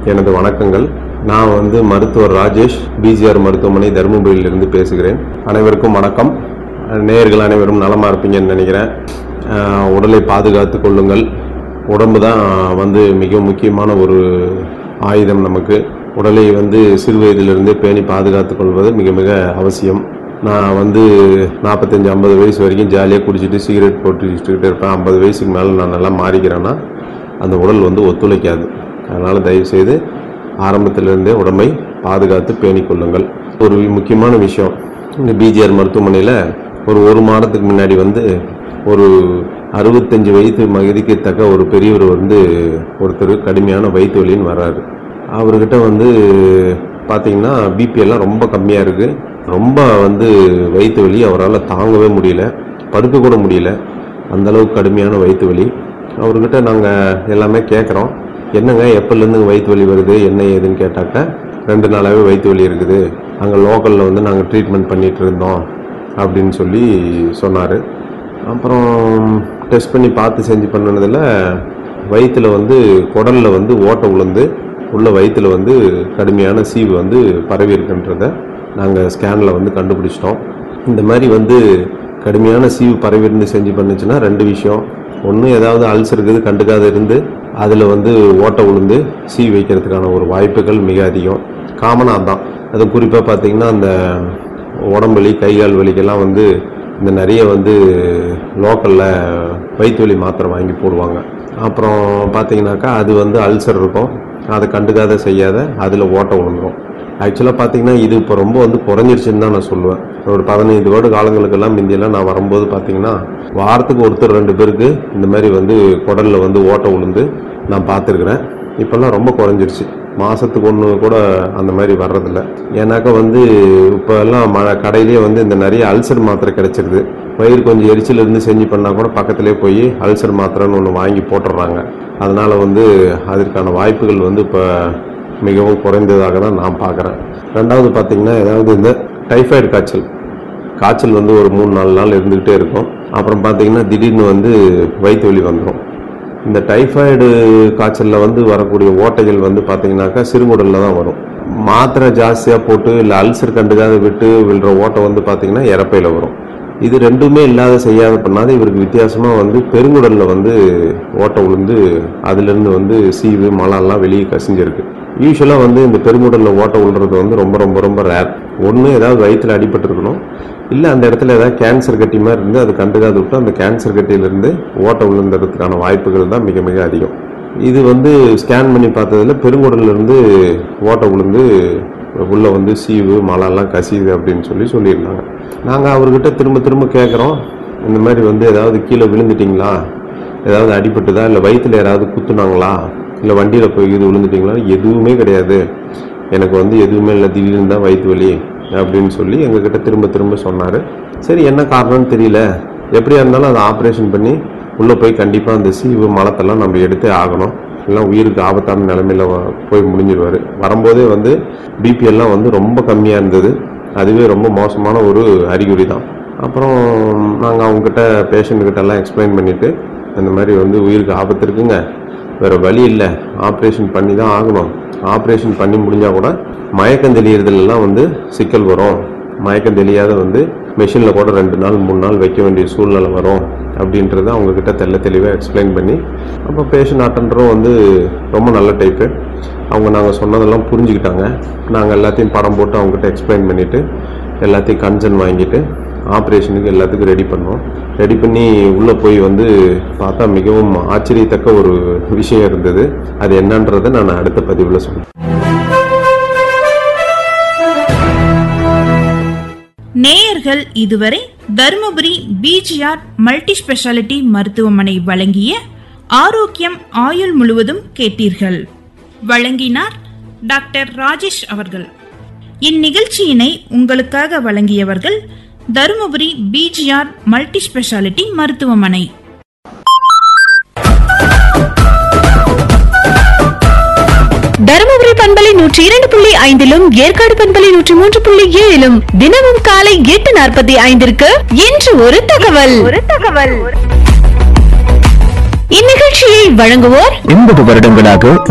எனது வணக்கங்கள் நான் வந்து மருத்துவர் ராஜேஷ் பிஜிஆர் மருத்துவமனை தருமபுரியிலிருந்து பேசுகிறேன் அனைவருக்கும் வணக்கம் நேயர்கள் அனைவரும் நலமாக இருப்பீங்கன்னு நினைக்கிறேன் அஹ், உடலை பாதுகாத்து கொள்ளுங்கள் உடம்பு தான் வந்து மிக முக்கியமான ஒரு ஆயுதம் நமக்கு உடலை வந்து சிறு வயதிலிருந்தே பேணி பாதுகாத்து கொள்வது மிக மிக அவசியம் நான் வந்து நாற்பத்தஞ்சு ஐம்பது வயசு வரைக்கும் ஜாலியாக குடிச்சிட்டு சிகரெட் போட்டு வச்சுக்கிட்டு இருப்பேன் ஐம்பது வயசுக்கு மேலே நான் நல்லா மாறிக்கிறேன்னா அந்த உடல் வந்து ஒத்துழைக்காது அதனால் தயவுசெய்து ஆரம்பத்திலிருந்தே உடம்பை பாதுகாத்து பேணிக் கொள்ளுங்கள் ஒரு முக்கியமான விஷயம் இந்த பிஜிஆர் மருத்துவமனையில் ஒரு ஒரு மாதத்துக்கு முன்னாடி வந்து ஒரு அறுபத்தஞ்சு வயது மதிக்கத்தக்க ஒரு பெரியவர் வந்து ஒருத்தர் கடுமையான வயிற்று வலின்னு வர்றாரு அவர்கிட்ட வந்து பார்த்தீங்கன்னா பிபி எல்லாம் ரொம்ப கம்மியாக இருக்குது ரொம்ப வந்து வயிற்று வலி அவரால் தாங்கவே முடியல படுக்க கூட முடியல அந்த அளவுக்கு கடுமையான வயிற்று வலி அவர்கிட்ட நாங்கள் எல்லாமே கேட்குறோம் என்னங்க எப்போலேருந்து வயிற்று வலி வருது என்ன ஏதுன்னு கேட்டாக்க ரெண்டு நாளாகவே வயிற்று வலி இருக்குது அங்கே லோக்கலில் வந்து நாங்கள் ட்ரீட்மெண்ட் பண்ணிகிட்டு இருந்தோம் அப்படின்னு சொல்லி சொன்னார் அப்புறம் டெஸ்ட் பண்ணி பார்த்து செஞ்சு பண்ணினதில் வயிற்றுல வந்து குடலில் வந்து ஓட்டை விழுந்து உள்ள வயிற்றுல வந்து கடுமையான சீவு வந்து பரவி இருக்குன்றத நாங்கள் ஸ்கேனில் வந்து கண்டுபிடிச்சிட்டோம் இந்த மாதிரி வந்து கடுமையான சீவு பரவி இருந்து செஞ்சு பண்ணுச்சுன்னா ரெண்டு விஷயம் ஒன்று ஏதாவது அல்சர் இருக்குது கண்டுக்காத இருந்து அதில் வந்து ஓட்டை விழுந்து சீ வைக்கிறதுக்கான ஒரு வாய்ப்புகள் மிக அதிகம் காமனாக தான் அது குறிப்பாக பார்த்தீங்கன்னா அந்த உடம்புலி கை கால் வலிக்கெல்லாம் வந்து இந்த நிறைய வந்து லோக்கலில் வயிற்று வலி மாத்திரை வாங்கி போடுவாங்க அப்புறம் பார்த்தீங்கன்னாக்கா அது வந்து அல்சர் இருக்கும் அதை கண்டுக்காத செய்யாத அதில் ஓட்டை விழுந்துரும் ஆக்சுவலாக பார்த்தீங்கன்னா இது இப்போ ரொம்ப வந்து குறைஞ்சிருச்சுன்னு தான் நான் சொல்லுவேன் ஒரு பதினைந்து வருட காலங்களுக்கெல்லாம் முந்தியெல்லாம் நான் வரும்போது பார்த்தீங்கன்னா வாரத்துக்கு ஒருத்தர் ரெண்டு பேருக்கு இந்த மாதிரி வந்து குடலில் வந்து ஓட்டை விழுந்து நான் பார்த்துருக்குறேன் இப்போல்லாம் ரொம்ப குறைஞ்சிருச்சு மாதத்துக்கு ஒன்று கூட அந்த மாதிரி வர்றதில்ல ஏன்னாக்கா வந்து இப்போ எல்லாம் ம கடையிலேயே வந்து இந்த நிறைய அல்சர் மாத்திரை கிடைச்சிருது வயிறு கொஞ்சம் எரிச்சல் இருந்து செஞ்சு பண்ணால் கூட பக்கத்துலேயே போய் அல்சர் மாத்திரைன்னு ஒன்று வாங்கி போட்டுடுறாங்க அதனால் வந்து அதற்கான வாய்ப்புகள் வந்து இப்போ மிகவும் குறைந்ததாக தான் நான் பார்க்குறேன் ரெண்டாவது பார்த்தீங்கன்னா ஏதாவது இந்த டைஃபாய்டு காய்ச்சல் காய்ச்சல் வந்து ஒரு மூணு நாலு நாள் இருந்துக்கிட்டே இருக்கும் அப்புறம் பார்த்தீங்கன்னா திடீர்னு வந்து வயிற்று வலி வந்துடும் இந்த டைஃபாய்டு காய்ச்சலில் வந்து வரக்கூடிய ஓட்டைகள் வந்து பார்த்தீங்கன்னாக்கா சிறுகுடலில் தான் வரும் மாத்திரை ஜாஸ்தியாக போட்டு இல்லை அல்சர் கண்டுக்காத விட்டு விழுற ஓட்டை வந்து பார்த்தீங்கன்னா இறப்பையில் வரும் இது ரெண்டுமே இல்லாத செய்யாத பண்ணாத இவருக்கு வித்தியாசமாக வந்து பெருங்குடலில் வந்து ஓட்டை விழுந்து அதுலேருந்து வந்து சீவு மலம்லாம் வெளியே கசிஞ்சிருக்கு யூஸ்வலாக வந்து இந்த பெருங்குடலில் ஓட்டை விழுறது வந்து ரொம்ப ரொம்ப ரொம்ப ரேர் ஒன்று ஏதாவது வயிற்றில் அடிபட்டிருக்கணும் இல்லை அந்த இடத்துல ஏதாவது கேன்சர் கட்டி மாதிரி இருந்து அது கண்டுக்காது விட்டு அந்த கேன்சர் கட்டியிலேருந்து ஓட்டை விழுந்துறதுக்கான வாய்ப்புகள் தான் மிக மிக அதிகம் இது வந்து ஸ்கேன் பண்ணி பார்த்ததுல பெருங்குடல்ல இருந்து ஓட்டை விழுந்து உள்ள வந்து சீவு மலைலாம் கசியுது அப்படின்னு சொல்லி சொல்லியிருந்தாங்க நாங்கள் அவர்கிட்ட திரும்ப திரும்ப கேட்குறோம் இந்த மாதிரி வந்து ஏதாவது கீழே விழுந்துட்டீங்களா ஏதாவது அடிபட்டுதா இல்லை வயிற்றுல யாராவது குத்துனாங்களா இல்லை வண்டியில் போய் இது விழுந்துட்டீங்களா எதுவுமே கிடையாது எனக்கு வந்து எதுவுமே இல்லை திடீர்னு தான் வயிற்று வலி அப்படின்னு சொல்லி எங்ககிட்ட திரும்ப திரும்ப சொன்னார் சரி என்ன காரணம்னு தெரியல எப்படியா இருந்தாலும் அதை ஆப்ரேஷன் பண்ணி உள்ளே போய் கண்டிப்பாக அந்த சீவு மலத்தெல்லாம் நம்ம எடுத்தே ஆகணும் எல்லாம் உயிருக்கு ஆபத்தான நிலமையில வ- போய் முடிஞ்சிருவார் வரும்போதே வந்து பிபி எல்லாம் வந்து ரொம்ப கம்மியாக இருந்தது அதுவே ரொம்ப மோசமான ஒரு அறிகுறி தான் அப்புறம் நாங்கள் அவங்ககிட்ட பேஷண்ட்கிட்ட எல்லாம் எக்ஸ்பிளைன் பண்ணிவிட்டு இந்த மாதிரி வந்து உயிருக்கு ஆபத்து இருக்குங்க வேறு வழி இல்லை ஆப்ரேஷன் பண்ணி தான் ஆகணும் ஆப்ரேஷன் பண்ணி முடிஞ்சால் கூட மயக்கம் தெளியறதுலாம் வந்து சிக்கல் வரும் மயக்கம் தெரியாத வந்து மெஷினில் கூட ரெண்டு நாள் மூணு நாள் வைக்க வேண்டிய சூழ்நிலை வரும் அப்படின்றத அவங்கக்கிட்ட தெள்ள தெளிவாக எக்ஸ்பிளைன் பண்ணி அப்போ பேஷண்ட் அட்டண்டரும் வந்து ரொம்ப நல்ல டைப்பு அவங்க நாங்கள் சொன்னதெல்லாம் புரிஞ்சுக்கிட்டாங்க நாங்கள் எல்லாத்தையும் படம் போட்டு அவங்ககிட்ட எக்ஸ்பிளைன் பண்ணிவிட்டு எல்லாத்தையும் கன்சர்ன் வாங்கிட்டு ஆப்ரேஷனுக்கு எல்லாத்துக்கும் ரெடி பண்ணோம் ரெடி பண்ணி உள்ளே போய் வந்து பார்த்தா மிகவும் ஆச்சரியத்தக்க ஒரு விஷயம் இருந்தது அது என்னன்றதை நான் அடுத்த பதிவில் சொல்கிறேன் நேயர்கள் இதுவரை தருமபுரி பிஜிஆர் மல்டி ஸ்பெஷாலிட்டி மருத்துவமனை வழங்கிய ஆரோக்கியம் ஆயுள் முழுவதும் கேட்டீர்கள் வழங்கினார் டாக்டர் ராஜேஷ் அவர்கள் இந்நிகழ்ச்சியினை உங்களுக்காக வழங்கியவர்கள் தருமபுரி பிஜிஆர் மல்டி ஸ்பெஷாலிட்டி மருத்துவமனை தருமபுரி பண்பலை நூற்றி இரண்டு புள்ளி ஐந்திலும் ஏற்காடு பண்பலை நூற்றி மூன்று புள்ளி ஏழிலும் தினமும் காலை எட்டு நாற்பத்தி ஐந்திற்கு இன்று ஒரு தகவல் ஒரு தகவல் இந்நிகழ்ச்சியை வழங்குவோர் எண்பது வருடங்களாக